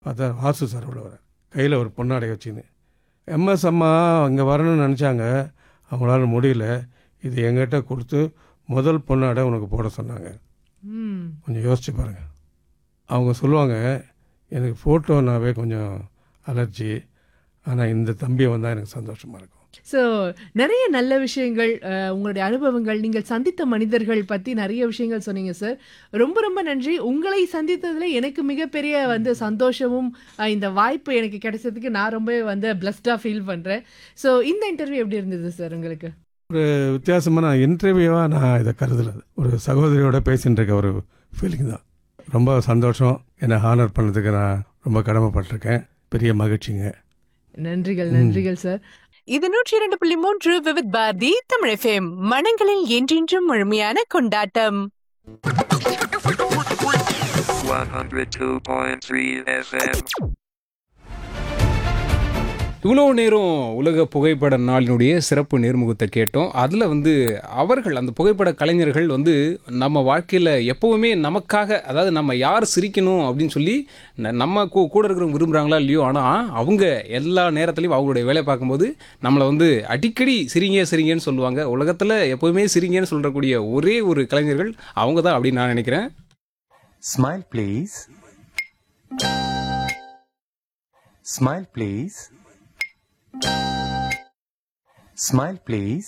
பார்த்தா வாசு சார் உள்ள வர கையில் ஒரு பொன்னாடை வச்சுன்னு எம்எஸ் அம்மா அங்கே வரணும்னு நினச்சாங்க அவங்களால முடியல இது எங்கிட்ட கொடுத்து முதல் பொன்னாடை உனக்கு போட சொன்னாங்க ம் கொஞ்சம் யோசிச்சு பாருங்கள் அவங்க சொல்லுவாங்க எனக்கு ஃபோட்டோனாவே கொஞ்சம் அலர்ஜி ஆனால் இந்த தம்பியை வந்தால் எனக்கு சந்தோஷமாக இருக்கும் ஸோ நிறைய நல்ல விஷயங்கள் அஹ், உங்களுடைய அனுபவங்கள் நீங்கள் சந்தித்த மனிதர்கள் பற்றி நிறைய விஷயங்கள் சொன்னீங்க சார் ரொம்ப ரொம்ப நன்றி உங்களை சந்தித்ததில் எனக்கு மிகப்பெரிய வந்து சந்தோஷமும் அஹ், இந்த வாய்ப்பு எனக்கு கிடைச்சதுக்கு நான் ரொம்ப வந்து பிளஸ்டாக ஃபீல் பண்ணுறேன் ஸோ இந்த இன்டர்வியூ எப்படி இருந்தது சார் உங்களுக்கு ஒரு வித்தியாசமான இன்டர்வியூவாக நான் இதை கருதல ஒரு சகோதரியோட பேசின்னு இருக்க ஒரு ஃபீலிங் தான் ரொம்ப சந்தோஷம் என்னை ஹானர் பண்ணதுக்கு நான் ரொம்ப கடமைப்பட்டிருக்கேன் பெரிய மகிழ்ச்சிங்க நன்றிகள் நன்றிகள் சார் இது நூற்றி இரண்டு புள்ளி மூன்று விவித் பாரதி தமிழ் எஃப்எம் மனங்களில் என்றென்றும் முழுமையான கொண்டாட்டம் 102.3 FM. இவ்வளோ நேரம் உலக புகைப்பட நாளினுடைய சிறப்பு நேர்முகத்தை கேட்டோம் அதில் வந்து அவர்கள் அந்த புகைப்பட கலைஞர்கள் வந்து நம்ம வாழ்க்கையில் எப்போவுமே நமக்காக அதாவது நம்ம யார் சிரிக்கணும் அப்படின்னு சொல்லி ந- நம்ம கூ- கூட இருக்கிறவங்க விரும்புகிறாங்களா இல்லையோ ஆனால் அவங்க எல்லா நேரத்துலையும் அவங்களுடைய வேலையை பார்க்கும்போது நம்மளை வந்து அடிக்கடி சிரிங்க சிரிங்கன்னு சொல்லுவாங்க உலகத்தில் எப்போவுமே சிரிங்கன்னு சொல்லக்கூடிய ஒரே ஒரு கலைஞர்கள் அவங்க தான் அப்படின்னு நான் நினைக்கிறேன் Smile, please. Smile, please. Smile, please.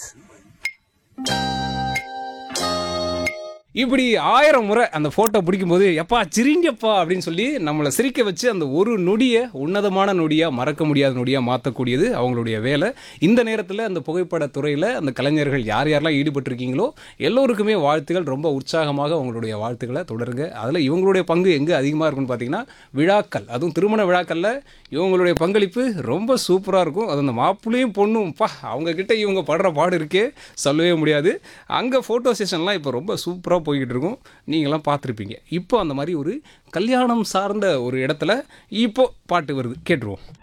இப்படி ஆயிரம் முறை அந்த ஃபோட்டோ பிடிக்கும்போது எப்பா சிரிங்கப்பா அப்படின்னு சொல்லி நம்மளை சிரிக்க வச்சு அந்த ஒரு நொடியை உன்னதமான நொடியாக மறக்க முடியாத நொடியாக மாற்றக்கூடியது அவங்களுடைய வேலை இந்த நேரத்தில் அந்த புகைப்பட துறையில் அந்த கலைஞர்கள் யார் யாரெல்லாம் ஈடுபட்டிருக்கீங்களோ எல்லோருக்குமே வாழ்த்துக்கள் ரொம்ப உற்சாகமாக அவங்களுடைய வாழ்த்துக்களை தொடருங்க அதில் இவங்களுடைய பங்கு எங்கே அதிகமாக இருக்குன்னு பார்த்தீங்கன்னா விழாக்கள் அதுவும் திருமண விழாக்களில் இவங்களுடைய பங்களிப்பு ரொம்ப சூப்பராக இருக்கும் அது அந்த மாப்பிள்ளையும் பொண்ணும் பா அவங்க கிட்ட இவங்க படுற பாடு இருக்கே சொல்லவே முடியாது அங்கே ஃபோட்டோ செஷன்லாம் இப்போ ரொம்ப சூப்பராக போய்கிட்டு இருக்கும் நீங்களாம் பார்த்துருப்பீங்க இப்போ அந்த மாதிரி ஒரு கல்யாணம் சார்ந்த ஒரு இடத்துல இப்போ பாட்டு வருது கேட்டுருவோம்